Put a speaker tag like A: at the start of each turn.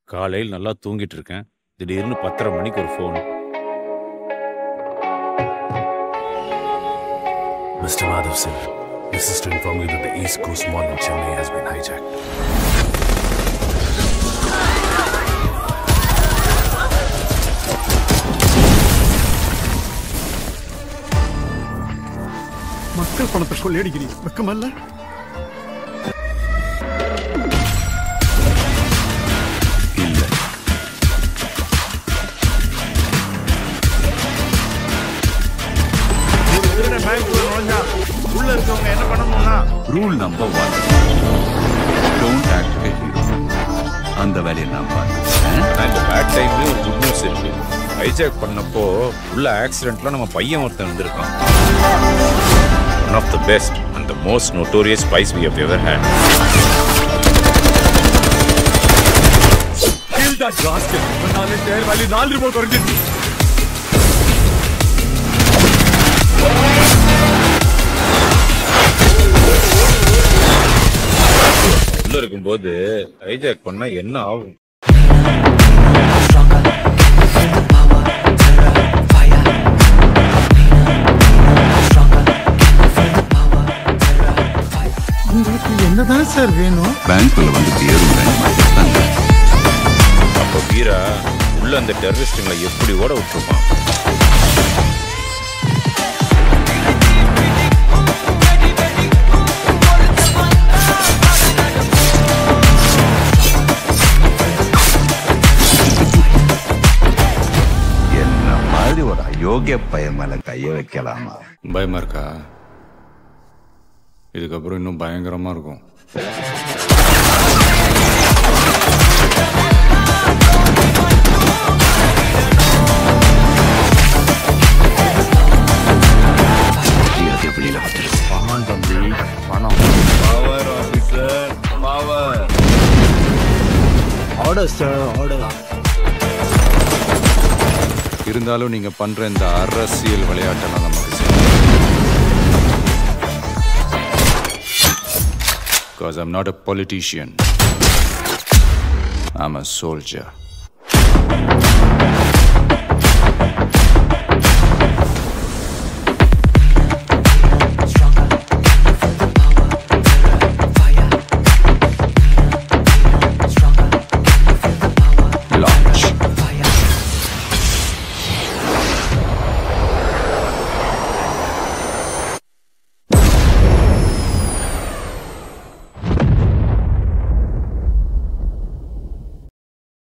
A: காலையில் நல்லா தூங்கிட்டு இருக்கேன் திடீர்னு பத்தரை மணிக்கு ஒரு phone
B: Mr. Madhav sir, this is to inform you that the East Coast Mall in Chennai has been hijacked.
C: மக்கள் பணத்தை கொள்ளையடிக்கிறீங்க வெக்கமல்ல
B: இல்ல
D: உள்ள இருக்கவங்க என்ன பண்ணணும்னா
E: rule number one don't act hero அந்த வேலையை நான் பார்த்தேன்
A: இந்த பேட் டைம்லேயும் ஒரு குட் நியூஸ் இருக்கு ஹைஜாக் பண்ணப்போ உள்ள ஆக்சிடென்ட்ல நம்ம பையன் ஒருத்தன் வந்திருக்கான் one of the best and the most notorious spice we have ever had
C: நாலு ரூபாய் குறைஞ்சிருச்சு
A: உள்ள இருக்கும்போது ஹைஜாக் பண்ணா என்ன ஆகும்
C: உங்களுக்கு என்னதான் சார் வேணும்
E: பேங்க்ல வந்து பேரும்
A: அப்போ வீரா உள்ள அந்த டெரரிஸ்டுங்களை எப்படி ஓட விட்டுருப்பான்
E: என்ன மாதிரி ஒரு அயோக்கிய பையன் மேல கைய வைக்கலாமா
F: பயமா இருக்கா இதுக்கப்புறம் இன்னும் பயங்கரமா இருக்கும்
E: மரியாதை வெளியில வந்துருச்சு
C: ஆர்டர் சார் ஆர்டர்
F: இருந்தாலும் நீங்க பண்ற இந்த அரசியல் விளையாட்டெல்லாம் நமக்கு Because I'm not a politician. I'm a soldier.